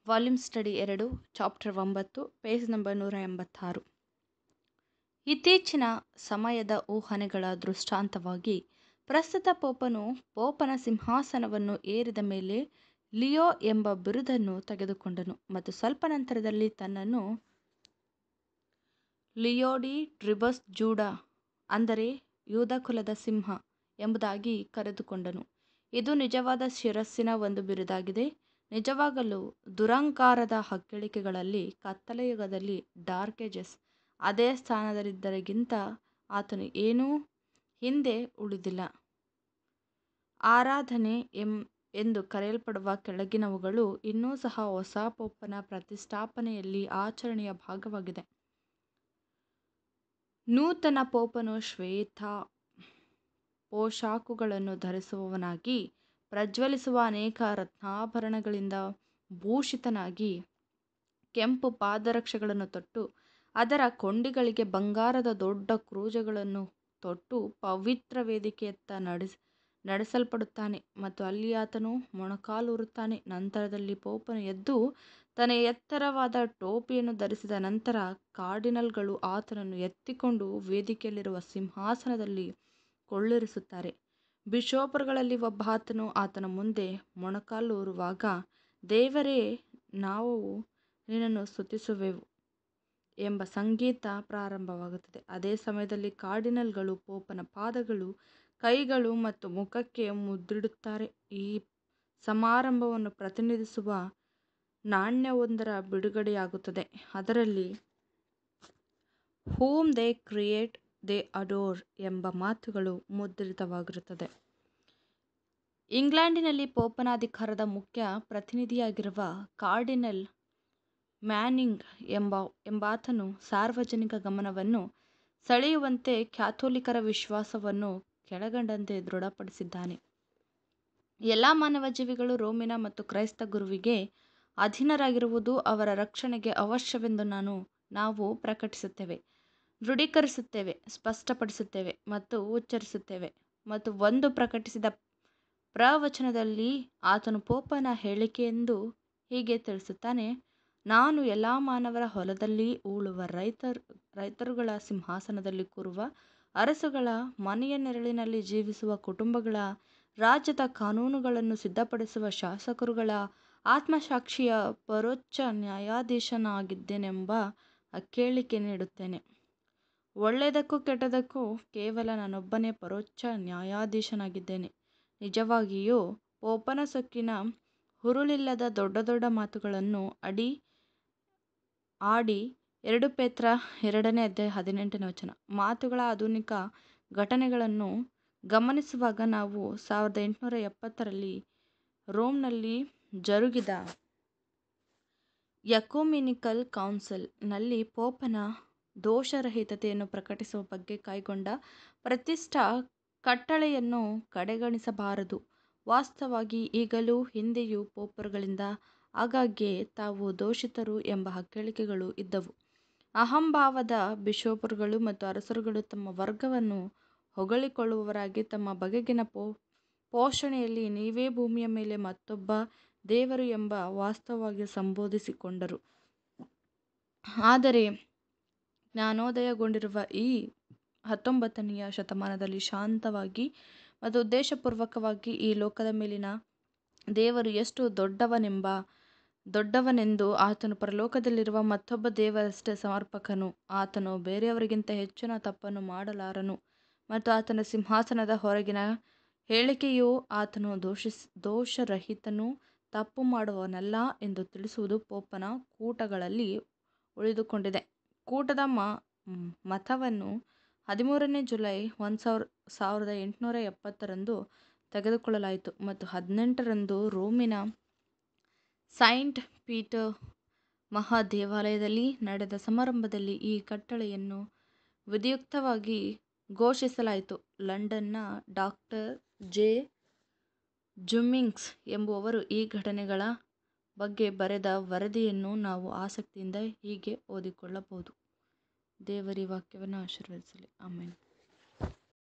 volume study ಎರಡು chapter ಒಂಬತ್ತು page number ನೂರ ಎಂಬತ್ತಾರು ಇತ್ತೀಚಿನ ಸಮಯದ ಊಹನೆಗಳ ದೃಷ್ಟಾಂತವಾಗಿ ಪ್ರಸ್ತುತ ಪೋಪನು ಪೋಪನ ಸಿಂಹಾಸನವನ್ನು ಏರಿದ ಮೇಲೆ ಲಿಯೋ ಎಂಬ ಬಿರುದನ್ನು ತೆಗೆದುಕೊಂಡನು ಮತ್ತು ಸ್ವಲ್ಪ ನಂತರದಲ್ಲಿ ತನ್ನನ್ನು ಲಿಯೋ ಡಿ ಟ್ರಿಬಸ್ ಜೂಡಾ ಅಂದರೆ ಯೂದಕುಲದ ಸಿಂಹ ಎಂಬುದಾಗಿ ಕರೆದುಕೊಂಡನು ಇದು ನಿಜವಾದ ಶಿರಸ್ಸಿನ ಒಂದು ಬಿರುದಾಗಿದೆ ನಿಜವಾಗಲೂ ದುರಹಂಕಾರದ ಹೆಗ್ಗಳಿಕೆಗಳಲ್ಲಿ ಕತ್ತಲೆ ಯುಗದಲ್ಲಿ ಡಾರ್ಕ್ ಏಜಸ್ ಅದೇ ಸ್ಥಾನದಲ್ಲಿದ್ದರಿಗಿಂತ ಆತನು ಏನೂ ಹಿಂದೆ ಉಳಿದಿಲ್ಲ ಆರಾಧನೆ ಎಂ ಎಂದು ಕರೆಯಲ್ಪಡುವ ಕೆಳಗಿನವುಗಳು ಇನ್ನೂ ಸಹ ಹೊಸ ಪೋಪನ ಪ್ರತಿಷ್ಠಾಪನೆಯಲ್ಲಿ ಆಚರಣೆಯ ಭಾಗವಾಗಿದೆ ನೂತನ ಪೋಪನು ಶ್ವೇತ ಪೋಷಾಕುಗಳನ್ನು ಧರಿಸುವವನಾಗಿ ಪ್ರಜ್ವಲಿಸುವ ಅನೇಕ ರತ್ನಾಭರಣಗಳಿಂದ ಭೂಷಿತನಾಗಿ ಕೆಂಪು ಪಾದರಕ್ಷೆಗಳನ್ನು ತೊಟ್ಟು ಅದರ ಕೊಂಡಿಗಳಿಗೆ ಬಂಗಾರದ ದೊಡ್ಡ ಕ್ರೂಜಗಳನ್ನು ತೊಟ್ಟು ಪವಿತ್ರ ವೇದಿಕೆಯತ್ತ ನಡೆಸ ನಡೆಸಲ್ಪಡುತ್ತಾನೆ ಮತ್ತು ಅಲ್ಲಿ ಆತನು ಮೊಣಕಾಲೂರುತ್ತಾನೆ ನಂತರದಲ್ಲಿ ಪೋಪನು ಎದ್ದು ತನ್ನ ಎತ್ತರವಾದ ಟೋಪಿಯನ್ನು ಧರಿಸಿದ ನಂತರ ಕಾರ್ಡಿನಲ್ಗಳು ಆತನನ್ನು ಎತ್ತಿಕೊಂಡು ವೇದಿಕೆಯಲ್ಲಿರುವ ಸಿಂಹಾಸನದಲ್ಲಿ ಕೊಳ್ಳಿರಿಸುತ್ತಾರೆ ಬಿಷೋಪರುಗಳಲ್ಲಿ ಒಬ್ಬ ಆತನು ಆತನ ಮುಂದೆ ಮೊಣಕಾಲೂರುವಾಗ ದೇವರೇ ನಾವು ನಿನ್ನನ್ನು ಸ್ತುತಿಸುವೆವು ಎಂಬ ಸಂಗೀತ ಪ್ರಾರಂಭವಾಗುತ್ತದೆ ಅದೇ ಸಮಯದಲ್ಲಿ ಕಾರ್ಡಿನಲ್ಗಳು ಪೋಪನ ಪಾದಗಳು ಕೈಗಳು ಮತ್ತು ಮುಖಕ್ಕೆ ಮುದ್ರಿಡುತ್ತಾರೆ ಈ ಸಮಾರಂಭವನ್ನು ಪ್ರತಿನಿಧಿಸುವ ನಾಣ್ಯವೊಂದರ ಬಿಡುಗಡೆಯಾಗುತ್ತದೆ ಅದರಲ್ಲಿ whom they create they adore ಎಂಬ ಮಾತುಗಳು ಮುದ್ರಿತವಾಗಿರುತ್ತದೆ ಇಂಗ್ಲೆಂಡಿನಲ್ಲಿ ಪೋಪನ ಅಧಿಕಾರದ ಮುಖ್ಯ ಪ್ರತಿನಿಧಿಯಾಗಿರುವ ಕಾರ್ಡಿನಲ್ ಮ್ಯಾನಿಂಗ್ ಎಂಬ ಎಂಬಾತನು ಸಾರ್ವಜನಿಕ ಗಮನವನ್ನು ಸೆಳೆಯುವಂತೆ ಕ್ಯಾಥೋಲಿಕರ ವಿಶ್ವಾಸವನ್ನು ಕೆಳಕಂಡಂತೆ ದೃಢಪಡಿಸಿದ್ದಾನೆ ಎಲ್ಲ ಮಾನವ ಜೀವಿಗಳು ರೋಮಿನ ಮತ್ತು ಕ್ರೈಸ್ತ ಗುರುವಿಗೆ ಅಧೀನರಾಗಿರುವುದು ಅವರ ರಕ್ಷಣೆಗೆ ಅವಶ್ಯವೆಂದು ನಾನು ನಾವು ಪ್ರಕಟಿಸುತ್ತೇವೆ ದೃಢೀಕರಿಸುತ್ತೇವೆ ಸ್ಪಷ್ಟಪಡಿಸುತ್ತೇವೆ ಮತ್ತು ಉಚ್ಚರಿಸುತ್ತೇವೆ ಮತ್ತು ಒಂದು ಪ್ರಕಟಿಸಿದ ಪ್ರವಚನದಲ್ಲಿ ಆತನು ಪೋಪನ ಹೇಳಿಕೆಯೆಂದು ಹೀಗೆ ತಿಳಿಸುತ್ತಾನೆ ನಾನು ಎಲ್ಲ ಮಾನವರ ಹೊಲದಲ್ಲಿ ಉಳುವ ರೈತರು ರೈತರುಗಳ ಸಿಂಹಾಸನದಲ್ಲಿ ಕೂರುವ ಅರಸುಗಳ ಮನೆಯ ನೆರಳಿನಲ್ಲಿ ಜೀವಿಸುವ ಕುಟುಂಬಗಳ ರಾಜ್ಯದ ಕಾನೂನುಗಳನ್ನು ಸಿದ್ಧಪಡಿಸುವ ಶಾಸಕರುಗಳ ಆತ್ಮಸಾಕ್ಷಿಯ ಪರೋಚ್ಛ ನ್ಯಾಯಾಧೀಶನಾಗಿದ್ದೇನೆಂಬ ಕೇಳಿಕೆ ನೀಡುತ್ತೇನೆ ಒಳ್ಳೆಯದಕ್ಕೂ ಕೆಟ್ಟದ್ದಕ್ಕೂ ಕೇವಲ ನಾನೊಬ್ಬನೇ ಪರೋಚ್ಛ ನ್ಯಾಯಾಧೀಶನಾಗಿದ್ದೇನೆ ನಿಜವಾಗಿಯೂ ಪೋಪನ ಸೊಕ್ಕಿನ ಹುರುಳಿಲ್ಲದ ದೊಡ್ಡ ದೊಡ್ಡ ಮಾತುಗಳನ್ನು ಅಡಿ ಆಡಿ ಎರಡು ಪೇತ್ರ ಎರಡನೇ ಅಧ್ಯಾಯ ಹದಿನೆಂಟನೇ ವಚನ ಮಾತುಗಳ ಆಧುನಿಕ ಘಟನೆಗಳನ್ನು ಗಮನಿಸುವಾಗ ನಾವು ಸಾವಿರದ ಎಂಟುನೂರ ಎಪ್ಪತ್ತರಲ್ಲಿ ರೋಮ್ನಲ್ಲಿ ಜರುಗಿದ ಎಕುಮೆನಿಕಲ್ ಕೌನ್ಸಿಲ್ ನಲ್ಲಿ ಪೋಪನ ದೋಷರಹಿತತೆಯನ್ನು ಪ್ರಕಟಿಸುವ ಬಗ್ಗೆ ಕೈಗೊಂಡ ಪ್ರತಿಷ್ಠಾ ಕಟ್ಟಳೆಯನ್ನು ಕಡೆಗಣಿಸಬಾರದು ವಾಸ್ತವವಾಗಿ ಈಗಲೂ ಹಿಂದೆಯೂ ಪೋಪರುಗಳಿಂದ ಆಗಾಗ್ಗೆ ತಾವು ದೋಷಿತರು ಎಂಬ ಹೇಳಿಕೆಗಳು ಇದ್ದವು ಅಹಂಭಾವದ ಬಿಷೋಪರುಗಳು ಮತ್ತು ಅರಸರುಗಳು ತಮ್ಮ ವರ್ಗವನ್ನು ಹೊಗಳಿಕೊಳ್ಳುವವರಾಗಿ ತಮ್ಮ ಬಗೆಗಿನ ಪೋ ಪೋಷಣೆಯಲ್ಲಿ ನೀವೇ ಭೂಮಿಯ ಮೇಲೆ ಮತ್ತೊಬ್ಬ ದೇವರು ಎಂಬ ವಾಸ್ತವವಾಗಿ ಸಂಬೋಧಿಸಿಕೊಂಡರು ಆದರೆ ಜ್ಞಾನೋದಯಗೊಂಡಿರುವ ಈ ಹತ್ತೊಂಬತ್ತನೆಯ ಶತಮಾನದಲ್ಲಿ ಶಾಂತವಾಗಿ ಮತ್ತು ಉದ್ದೇಶಪೂರ್ವಕವಾಗಿ ಈ ಲೋಕದ ಮೇಲಿನ ದೇವರು ಎಷ್ಟು ದೊಡ್ಡವನೆಂಬ ದೊಡ್ಡವನೆಂದು ಆತನು ಪರಲೋಕದಲ್ಲಿರುವ ಮತ್ತೊಬ್ಬ ದೇವರಷ್ಟೇ ಸಮರ್ಪಕನು ಆತನು ಬೇರೆಯವರಿಗಿಂತ ಹೆಚ್ಚಿನ ತಪ್ಪನ್ನು ಮಾಡಲಾರನು ಮತ್ತು ಆತನ ಸಿಂಹಾಸನದ ಹೊರಗಿನ ಹೇಳಿಕೆಯು ಆತನು ದೋಷಿಸ್ ದೋಷರಹಿತನೂ ತಪ್ಪು ಮಾಡುವವನಲ್ಲ ಎಂದು ತಿಳಿಸುವುದು ಪೋಪನ ಕೂಟಗಳಲ್ಲಿ ಉಳಿದುಕೊಂಡಿದೆ ಕೂಟದ ಮ ಮತವನ್ನು ಹದಿಮೂರನೇ ಜುಲೈ ಒಂದು ಸಾವಿರ ಸಾವಿರದ ಎಂಟುನೂರ ಎಪ್ಪತ್ತರಂದು ತೆಗೆದುಕೊಳ್ಳಲಾಯಿತು ಮತ್ತು ಹದಿನೆಂಟರಂದು ರೋಮಿನ ಸೈಂಟ್ ಪೀಟರ್ ಮಹಾದೇವಾಲಯದಲ್ಲಿ ನಡೆದ ಸಮಾರಂಭದಲ್ಲಿ ಈ ಕಟ್ಟಳೆಯನ್ನು ವಿಧಿಯುಕ್ತವಾಗಿ ಘೋಷಿಸಲಾಯಿತು ಲಂಡನ್ನ ಡಾಕ್ಟರ್ ಜೆ ಜುಮ್ಮಿಂಗ್ಸ್ ಎಂಬುವವರು ಈ ಘಟನೆಗಳ ಬಗ್ಗೆ ಬರೆದ ವರದಿಯನ್ನು ನಾವು ಆಸಕ್ತಿಯಿಂದ ಹೀಗೆ ಓದಿಕೊಳ್ಳಬಹುದು ದೇವರ ವಾಕ್ಯವನ್ನು ಆಶೀರ್ವದಿಸಲಿ ಆಮೇಲೆ